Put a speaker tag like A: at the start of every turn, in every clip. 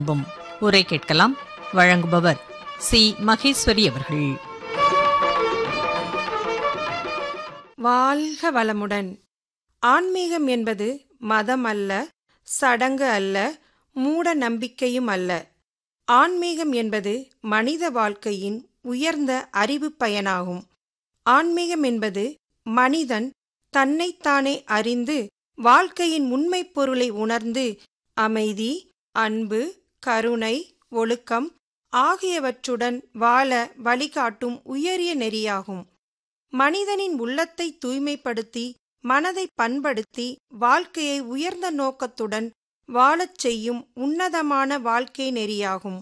A: அன்பும் உரை கேட்கலாம் வழங்குபவர் சி மகேஸ்வரி அவர்கள்
B: வாழ்க வளமுடன் ஆன்மீகம் என்பது மதம் அல்ல சடங்கு அல்ல மூட நம்பிக்கையும் அல்ல ஆன்மீகம் என்பது மனித வாழ்க்கையின் உயர்ந்த அறிவு பயனாகும் ஆன்மீகம் என்பது மனிதன் தன்னைத்தானே அறிந்து வாழ்க்கையின் உண்மைப் பொருளை உணர்ந்து அமைதி அன்பு கருணை ஒழுக்கம் ஆகியவற்றுடன் வாழ வழிகாட்டும் உயரிய நெறியாகும் மனிதனின் உள்ளத்தை தூய்மைப்படுத்தி மனதை பண்படுத்தி வாழ்க்கையை உயர்ந்த நோக்கத்துடன் வாழச் செய்யும் உன்னதமான வாழ்க்கை நெறியாகும்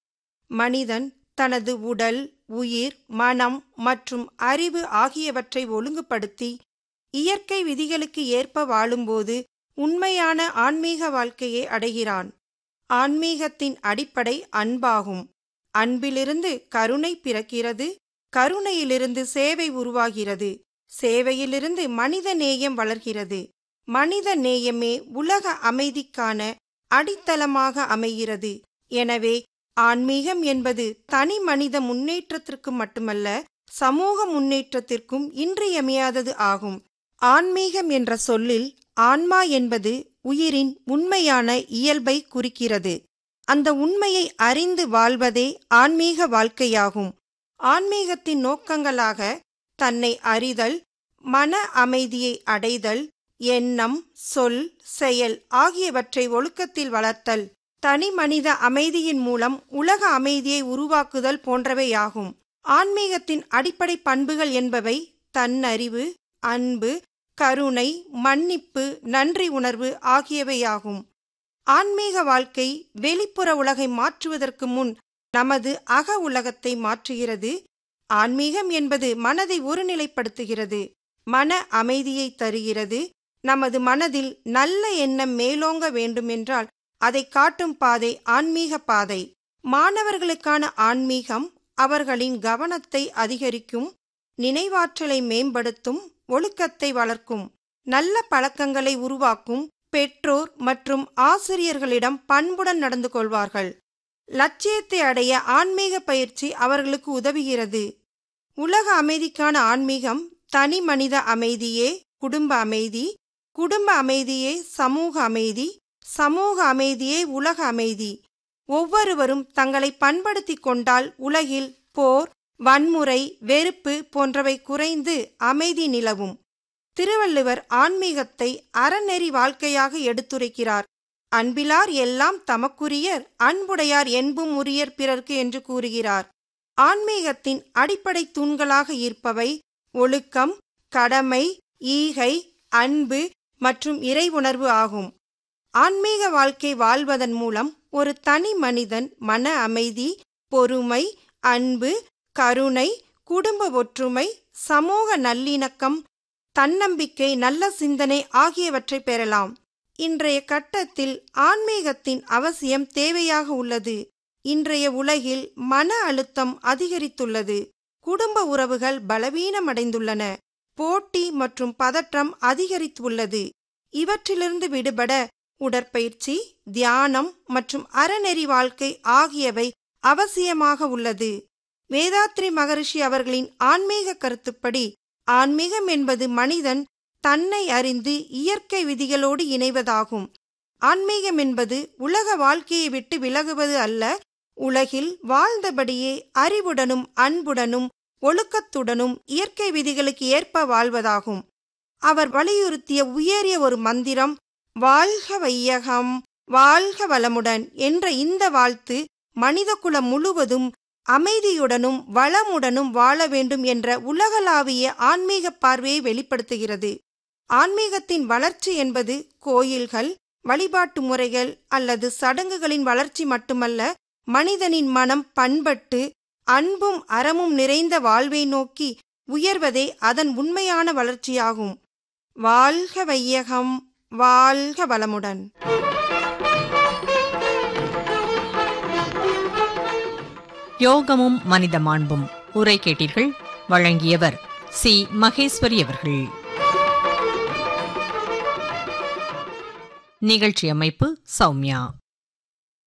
B: மனிதன் தனது உடல் உயிர் மனம் மற்றும் அறிவு ஆகியவற்றை ஒழுங்குபடுத்தி இயற்கை விதிகளுக்கு ஏற்ப வாழும்போது உண்மையான ஆன்மீக வாழ்க்கையை அடைகிறான் ஆன்மீகத்தின் அடிப்படை அன்பாகும் அன்பிலிருந்து கருணை பிறக்கிறது கருணையிலிருந்து சேவை உருவாகிறது சேவையிலிருந்து மனித நேயம் வளர்கிறது மனித நேயமே உலக அமைதிக்கான அடித்தளமாக அமைகிறது எனவே ஆன்மீகம் என்பது தனி மனித முன்னேற்றத்திற்கு மட்டுமல்ல சமூக முன்னேற்றத்திற்கும் இன்றியமையாதது ஆகும் ஆன்மீகம் என்ற சொல்லில் ஆன்மா என்பது உயிரின் உண்மையான இயல்பை குறிக்கிறது அந்த உண்மையை அறிந்து வாழ்வதே ஆன்மீக வாழ்க்கையாகும் ஆன்மீகத்தின் நோக்கங்களாக தன்னை அறிதல் மன அமைதியை அடைதல் எண்ணம் சொல் செயல் ஆகியவற்றை ஒழுக்கத்தில் வளர்த்தல் தனி மனித அமைதியின் மூலம் உலக அமைதியை உருவாக்குதல் போன்றவையாகும் ஆன்மீகத்தின் அடிப்படை பண்புகள் என்பவை தன்னறிவு அன்பு கருணை மன்னிப்பு நன்றி உணர்வு ஆகியவையாகும் ஆன்மீக வாழ்க்கை வெளிப்புற உலகை மாற்றுவதற்கு முன் நமது அக உலகத்தை மாற்றுகிறது ஆன்மீகம் என்பது மனதை ஒருநிலைப்படுத்துகிறது மன அமைதியை தருகிறது நமது மனதில் நல்ல எண்ணம் மேலோங்க வேண்டுமென்றால் அதை காட்டும் பாதை ஆன்மீக பாதை மாணவர்களுக்கான ஆன்மீகம் அவர்களின் கவனத்தை அதிகரிக்கும் நினைவாற்றலை மேம்படுத்தும் ஒழுக்கத்தை வளர்க்கும் நல்ல பழக்கங்களை உருவாக்கும் பெற்றோர் மற்றும் ஆசிரியர்களிடம் பண்புடன் நடந்து கொள்வார்கள் லட்சியத்தை அடைய ஆன்மீக பயிற்சி அவர்களுக்கு உதவுகிறது உலக அமைதிக்கான ஆன்மீகம் தனி மனித அமைதியே குடும்ப அமைதி குடும்ப அமைதியே சமூக அமைதி சமூக அமைதியே உலக அமைதி ஒவ்வொருவரும் தங்களை பண்படுத்திக் கொண்டால் உலகில் போர் வன்முறை வெறுப்பு போன்றவை குறைந்து அமைதி நிலவும் திருவள்ளுவர் ஆன்மீகத்தை அறநெறி வாழ்க்கையாக எடுத்துரைக்கிறார் அன்பிலார் எல்லாம் தமக்குரியர் அன்புடையார் என்பும் உரியர் பிறர்க்கு என்று கூறுகிறார் ஆன்மீகத்தின் அடிப்படை தூண்களாக இருப்பவை ஒழுக்கம் கடமை ஈகை அன்பு மற்றும் இறை உணர்வு ஆகும் ஆன்மீக வாழ்க்கை வாழ்வதன் மூலம் ஒரு தனி மனிதன் மன அமைதி பொறுமை அன்பு கருணை குடும்ப ஒற்றுமை சமூக நல்லிணக்கம் தன்னம்பிக்கை நல்ல சிந்தனை ஆகியவற்றை பெறலாம் இன்றைய கட்டத்தில் ஆன்மீகத்தின் அவசியம் தேவையாக உள்ளது இன்றைய உலகில் மன அழுத்தம் அதிகரித்துள்ளது குடும்ப உறவுகள் பலவீனமடைந்துள்ளன போட்டி மற்றும் பதற்றம் அதிகரித்துள்ளது இவற்றிலிருந்து விடுபட உடற்பயிற்சி தியானம் மற்றும் அறநெறி வாழ்க்கை ஆகியவை அவசியமாக உள்ளது வேதாத்ரி மகரிஷி அவர்களின் ஆன்மீக கருத்துப்படி ஆன்மீகம் என்பது மனிதன் தன்னை அறிந்து இயற்கை விதிகளோடு இணைவதாகும் ஆன்மீகம் என்பது உலக வாழ்க்கையை விட்டு விலகுவது அல்ல உலகில் வாழ்ந்தபடியே அறிவுடனும் அன்புடனும் ஒழுக்கத்துடனும் இயற்கை விதிகளுக்கு ஏற்ப வாழ்வதாகும் அவர் வலியுறுத்திய உயரிய ஒரு மந்திரம் வாழ்க வையகம் வாழ்க வளமுடன் என்ற இந்த வாழ்த்து மனிதகுலம் முழுவதும் அமைதியுடனும் வளமுடனும் வாழ வேண்டும் என்ற உலகளாவிய ஆன்மீக பார்வையை வெளிப்படுத்துகிறது ஆன்மீகத்தின் வளர்ச்சி என்பது கோயில்கள் வழிபாட்டு முறைகள் அல்லது சடங்குகளின் வளர்ச்சி மட்டுமல்ல மனிதனின் மனம் பண்பட்டு அன்பும் அறமும் நிறைந்த வாழ்வை நோக்கி உயர்வதே அதன் உண்மையான வளர்ச்சியாகும் வாழ்க வையகம் வாழ்க வளமுடன்
A: யோகமும் மனித மாண்பும் உரை கேட்டீர்கள் வழங்கியவர் சி மகேஸ்வரி அவர்கள் நிகழ்ச்சி அமைப்பு சௌமியா